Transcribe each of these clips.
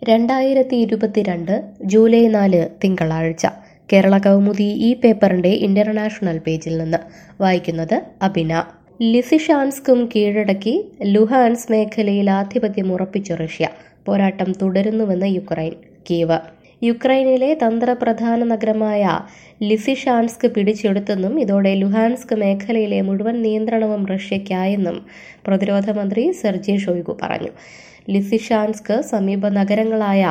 രണ്ടായിരത്തി ഇരുപത്തിരണ്ട് ജൂലൈ നാല് തിങ്കളാഴ്ച കേരള കൗമുദി ഈ പേപ്പറിന്റെ ഇന്റർനാഷണൽ പേജിൽ നിന്ന് വായിക്കുന്നത് അബിന ലിസിഷാൻസ്കും കീഴടക്കി ലുഹാൻസ് മേഖലയിൽ ആധിപത്യം ഉറപ്പിച്ചു റഷ്യ പോരാട്ടം തുടരുന്നുവെന്ന് യുക്രൈൻ കീവ് യുക്രൈനിലെ തന്ത്രപ്രധാന നഗരമായ ലിസിഷാൻസ്ക് പിടിച്ചെടുത്തെന്നും ഇതോടെ ലുഹാൻസ്ക് മേഖലയിലെ മുഴുവൻ നിയന്ത്രണവും റഷ്യയ്ക്കായെന്നും പ്രതിരോധ മന്ത്രി സെർജി ഷോയ്ഗു പറഞ്ഞു ലിസിഷാൻസ്ക് സമീപ നഗരങ്ങളായ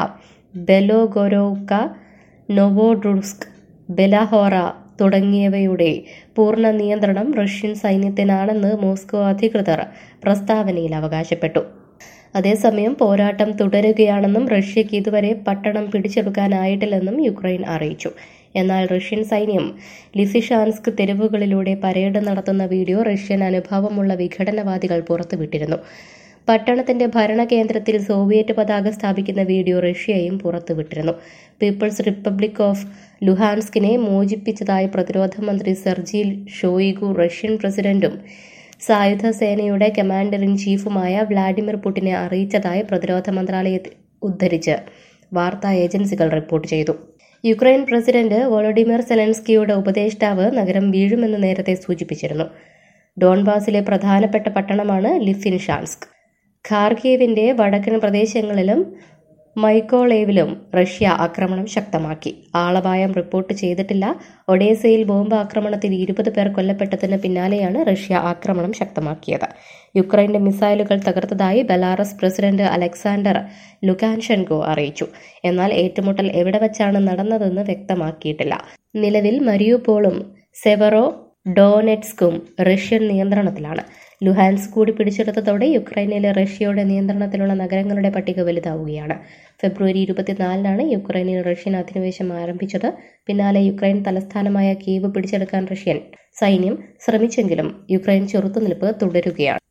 ബെലോഗൊരോവ്ക നൊവോഡ്രുസ്ക് ബെലാഹോറ തുടങ്ങിയവയുടെ പൂർണ്ണ നിയന്ത്രണം റഷ്യൻ സൈന്യത്തിനാണെന്ന് മോസ്കോ അധികൃതർ പ്രസ്താവനയിൽ അവകാശപ്പെട്ടു അതേസമയം പോരാട്ടം തുടരുകയാണെന്നും റഷ്യയ്ക്ക് ഇതുവരെ പട്ടണം പിടിച്ചെടുക്കാനായിട്ടില്ലെന്നും യുക്രൈൻ അറിയിച്ചു എന്നാൽ റഷ്യൻ സൈന്യം ലിസിഷാൻസ്ക് തെരുവുകളിലൂടെ പരേഡ് നടത്തുന്ന വീഡിയോ റഷ്യൻ അനുഭവമുള്ള വിഘടനവാദികൾ പുറത്തുവിട്ടിരുന്നു പട്ടണത്തിന്റെ ഭരണകേന്ദ്രത്തിൽ സോവിയറ്റ് പതാക സ്ഥാപിക്കുന്ന വീഡിയോ റഷ്യയും പുറത്തുവിട്ടിരുന്നു പീപ്പിൾസ് റിപ്പബ്ലിക് ഓഫ് ലുഹാൻസ്കിനെ മോചിപ്പിച്ചതായി പ്രതിരോധ മന്ത്രി സെർജി ഷോയിഗു റഷ്യൻ പ്രസിഡന്റും സായുധ സേനയുടെ കമാൻഡർ ഇൻ ചീഫുമായ വ്ളാഡിമിർ പുടിനെ അറിയിച്ചതായി പ്രതിരോധ മന്ത്രാലയത്തെ ഉദ്ധരിച്ച് വാർത്താ ഏജൻസികൾ റിപ്പോർട്ട് ചെയ്തു യുക്രൈൻ പ്രസിഡന്റ് വോളോഡിമിർ സെലൻസ്കിയുടെ ഉപദേഷ്ടാവ് നഗരം വീഴുമെന്ന് നേരത്തെ സൂചിപ്പിച്ചിരുന്നു ഡോൺബാസിലെ പ്രധാനപ്പെട്ട പട്ടണമാണ് ലിസിൻഷാൻസ്ക് ഖാർഗീവിന്റെ വടക്കൻ പ്രദേശങ്ങളിലും മൈക്കോളേവിലും റഷ്യ ആക്രമണം ശക്തമാക്കി ആളപായം റിപ്പോർട്ട് ചെയ്തിട്ടില്ല ഒഡേസയിൽ ബോംബ് ആക്രമണത്തിൽ ഇരുപത് പേർ കൊല്ലപ്പെട്ടതിന് പിന്നാലെയാണ് റഷ്യ ആക്രമണം ശക്തമാക്കിയത് യുക്രൈന്റെ മിസൈലുകൾ തകർത്തതായി ബെലാറസ് പ്രസിഡന്റ് അലക്സാണ്ടർ ലുക്കാൻഷെൻകോ അറിയിച്ചു എന്നാൽ ഏറ്റുമുട്ടൽ എവിടെ വച്ചാണ് നടന്നതെന്ന് വ്യക്തമാക്കിയിട്ടില്ല നിലവിൽ മരിയുപോളും സെവറോ ഡോനെറ്റ്സ്കും റഷ്യൻ നിയന്ത്രണത്തിലാണ് ലുഹാൻസ് കൂടി പിടിച്ചെടുത്തതോടെ യുക്രൈനിലെ റഷ്യയുടെ നിയന്ത്രണത്തിലുള്ള നഗരങ്ങളുടെ പട്ടിക വലുതാവുകയാണ് ഫെബ്രുവരി ഇരുപത്തിനാലിനാണ് യുക്രൈനിൽ റഷ്യൻ അധിനിവേശം ആരംഭിച്ചത് പിന്നാലെ യുക്രൈൻ തലസ്ഥാനമായ കീവ് പിടിച്ചെടുക്കാൻ റഷ്യൻ സൈന്യം ശ്രമിച്ചെങ്കിലും യുക്രൈൻ ചെറുത്തുനിൽപ്പ് തുടരുകയാണ്